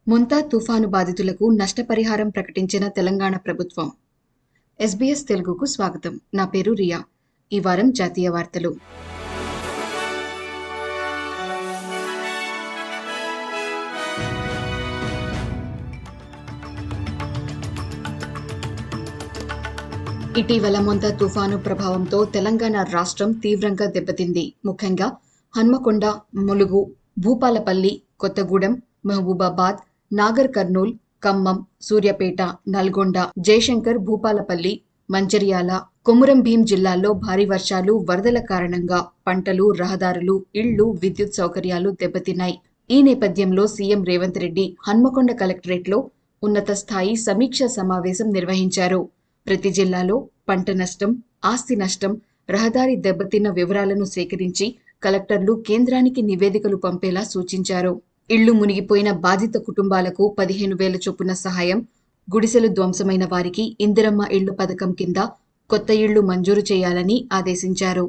ముంతా తుఫాను బాధితులకు నష్టపరిహారం ప్రకటించిన తెలంగాణ ప్రభుత్వం ఎస్బీఎస్ తెలుగుకు స్వాగతం నా పేరు రియా ఈ వారం జాతీయ వార్తలు ఇటీవల మొంత తుఫాను ప్రభావంతో తెలంగాణ రాష్ట్రం తీవ్రంగా దెబ్బతింది ముఖ్యంగా హన్మకొండ ములుగు భూపాలపల్లి కొత్తగూడెం మహబూబాబాద్ నాగర్ కర్నూల్ ఖమ్మం సూర్యాపేట నల్గొండ జయశంకర్ భూపాలపల్లి మంచిర్యాల కొమురం భీం జిల్లాల్లో భారీ వర్షాలు వరదల కారణంగా పంటలు రహదారులు ఇళ్లు విద్యుత్ సౌకర్యాలు దెబ్బతిన్నాయి ఈ నేపథ్యంలో సీఎం రేవంత్ రెడ్డి హన్మకొండ కలెక్టరేట్లో ఉన్నత స్థాయి సమీక్ష సమావేశం నిర్వహించారు ప్రతి జిల్లాలో పంట నష్టం ఆస్తి నష్టం రహదారి దెబ్బతిన్న వివరాలను సేకరించి కలెక్టర్లు కేంద్రానికి నివేదికలు పంపేలా సూచించారు ఇళ్లు మునిగిపోయిన బాధిత కుటుంబాలకు పదిహేను వేల చొప్పున సహాయం గుడిసెలు ధ్వంసమైన వారికి ఇందిరమ్మ ఇళ్లు పథకం కింద కొత్త ఇళ్లు మంజూరు చేయాలని ఆదేశించారు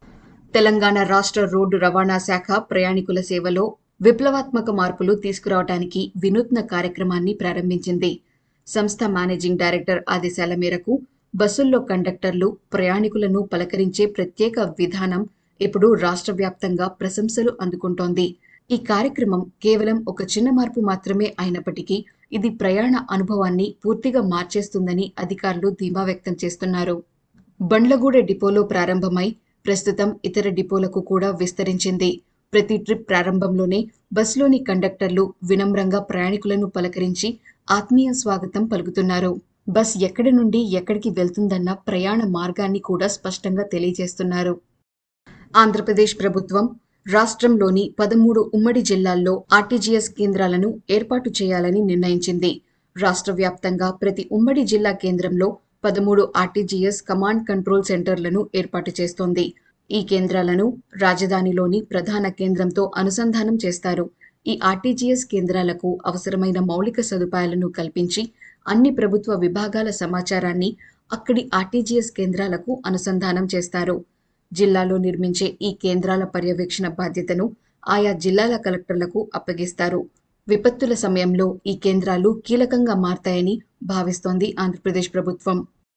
తెలంగాణ రాష్ట్ర రోడ్డు రవాణా శాఖ ప్రయాణికుల సేవలో విప్లవాత్మక మార్పులు తీసుకురావడానికి వినూత్న కార్యక్రమాన్ని ప్రారంభించింది సంస్థ మేనేజింగ్ డైరెక్టర్ ఆదేశాల మేరకు బస్సుల్లో కండక్టర్లు ప్రయాణికులను పలకరించే ప్రత్యేక విధానం ఇప్పుడు రాష్ట్ర వ్యాప్తంగా ప్రశంసలు అందుకుంటోంది ఈ కార్యక్రమం కేవలం ఒక చిన్న మార్పు మాత్రమే అయినప్పటికీ ఇది ప్రయాణ అనుభవాన్ని పూర్తిగా మార్చేస్తుందని అధికారులు ధీమా వ్యక్తం చేస్తున్నారు బండ్లగూడ డిపోలో ప్రారంభమై ప్రస్తుతం ఇతర డిపోలకు కూడా విస్తరించింది ప్రతి ట్రిప్ ప్రారంభంలోనే బస్లోని కండక్టర్లు వినమ్రంగా ప్రయాణికులను పలకరించి ఆత్మీయ స్వాగతం పలుకుతున్నారు బస్ ఎక్కడి నుండి ఎక్కడికి వెళ్తుందన్న ప్రయాణ మార్గాన్ని కూడా స్పష్టంగా తెలియజేస్తున్నారు ఆంధ్రప్రదేశ్ ప్రభుత్వం రాష్ట్రంలోని పదమూడు ఉమ్మడి జిల్లాల్లో ఆర్టీజీఎస్ కేంద్రాలను ఏర్పాటు చేయాలని నిర్ణయించింది రాష్ట్ర వ్యాప్తంగా ప్రతి ఉమ్మడి జిల్లా కేంద్రంలో పదమూడు ఆర్టీజీఎస్ కమాండ్ కంట్రోల్ సెంటర్లను ఏర్పాటు చేస్తోంది ఈ కేంద్రాలను రాజధానిలోని ప్రధాన కేంద్రంతో అనుసంధానం చేస్తారు ఈ ఆర్టీజీఎస్ కేంద్రాలకు అవసరమైన మౌలిక సదుపాయాలను కల్పించి అన్ని ప్రభుత్వ విభాగాల సమాచారాన్ని అక్కడి ఆర్టీజీఎస్ కేంద్రాలకు అనుసంధానం చేస్తారు జిల్లాలో నిర్మించే ఈ కేంద్రాల పర్యవేక్షణ బాధ్యతను ఆయా జిల్లాల కలెక్టర్లకు అప్పగిస్తారు విపత్తుల సమయంలో ఈ కేంద్రాలు కీలకంగా మారతాయని భావిస్తోంది ఆంధ్రప్రదేశ్ ప్రభుత్వం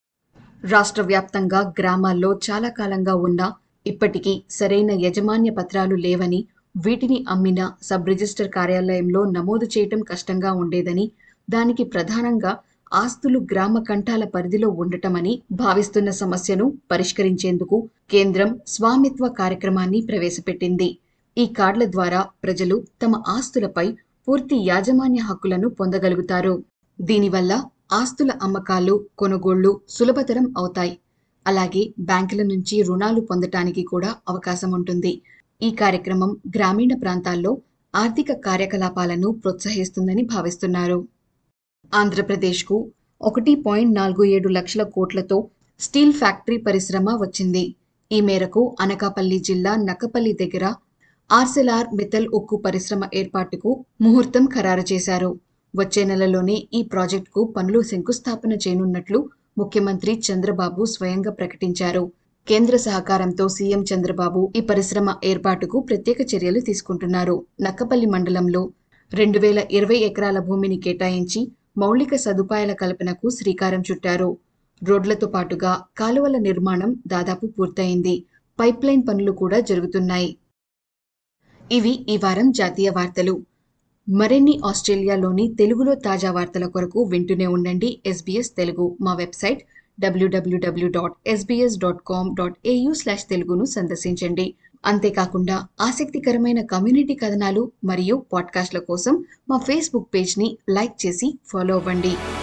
రాష్ట్ర వ్యాప్తంగా గ్రామాల్లో చాలా కాలంగా ఉన్న ఇప్పటికీ సరైన యజమాన్య పత్రాలు లేవని వీటిని అమ్మిన సబ్ రిజిస్టర్ కార్యాలయంలో నమోదు చేయటం కష్టంగా ఉండేదని దానికి ప్రధానంగా ఆస్తులు గ్రామ కంఠాల పరిధిలో ఉండటమని భావిస్తున్న సమస్యను పరిష్కరించేందుకు కేంద్రం స్వామిత్వ కార్యక్రమాన్ని ప్రవేశపెట్టింది ఈ కార్డుల ద్వారా ప్రజలు తమ ఆస్తులపై పూర్తి యాజమాన్య హక్కులను పొందగలుగుతారు దీనివల్ల ఆస్తుల అమ్మకాలు కొనుగోళ్లు సులభతరం అవుతాయి అలాగే బ్యాంకుల నుంచి రుణాలు పొందటానికి కూడా అవకాశం ఉంటుంది ఈ కార్యక్రమం గ్రామీణ ప్రాంతాల్లో ఆర్థిక కార్యకలాపాలను ప్రోత్సహిస్తుందని భావిస్తున్నారు ఆంధ్రప్రదేశ్కు ఒకటి పాయింట్ నాలుగు ఏడు లక్షల కోట్లతో స్టీల్ ఫ్యాక్టరీ పరిశ్రమ వచ్చింది ఈ మేరకు అనకాపల్లి జిల్లా నక్కపల్లి దగ్గర ఆర్సెలార్ మితల్ ఉక్కు పరిశ్రమ ఏర్పాటుకు ముహూర్తం ఖరారు చేశారు వచ్చే నెలలోనే ఈ ప్రాజెక్టుకు పనులు శంకుస్థాపన చేయనున్నట్లు ముఖ్యమంత్రి చంద్రబాబు స్వయంగా ప్రకటించారు కేంద్ర సహకారంతో సీఎం చంద్రబాబు ఈ పరిశ్రమ ఏర్పాటుకు ప్రత్యేక చర్యలు తీసుకుంటున్నారు నక్కపల్లి మండలంలో రెండు వేల ఇరవై ఎకరాల భూమిని కేటాయించి మౌలిక సదుపాయాల కల్పనకు శ్రీకారం చుట్టారు రోడ్లతో పాటుగా కాలువల నిర్మాణం దాదాపు పూర్తయింది పైప్లైన్ పనులు కూడా జరుగుతున్నాయి ఇవి ఈ వారం జాతీయ వార్తలు మరిన్ని ఆస్ట్రేలియాలోని తెలుగులో తాజా వార్తల కొరకు వింటూనే ఉండండి ఎస్బీఎస్ తెలుగు మా website W W W dot SBS dot com dot AU slash తెలుగును సందర్శించండి అంతేకాకుండా ఆసక్తికరమైన కమ్యూనిటీ కథనాలు మరియు పాడ్కాస్ట్ల కోసం మా ఫేస్బుక్ పేజ్ని లైక్ చేసి ఫాలో అవ్వండి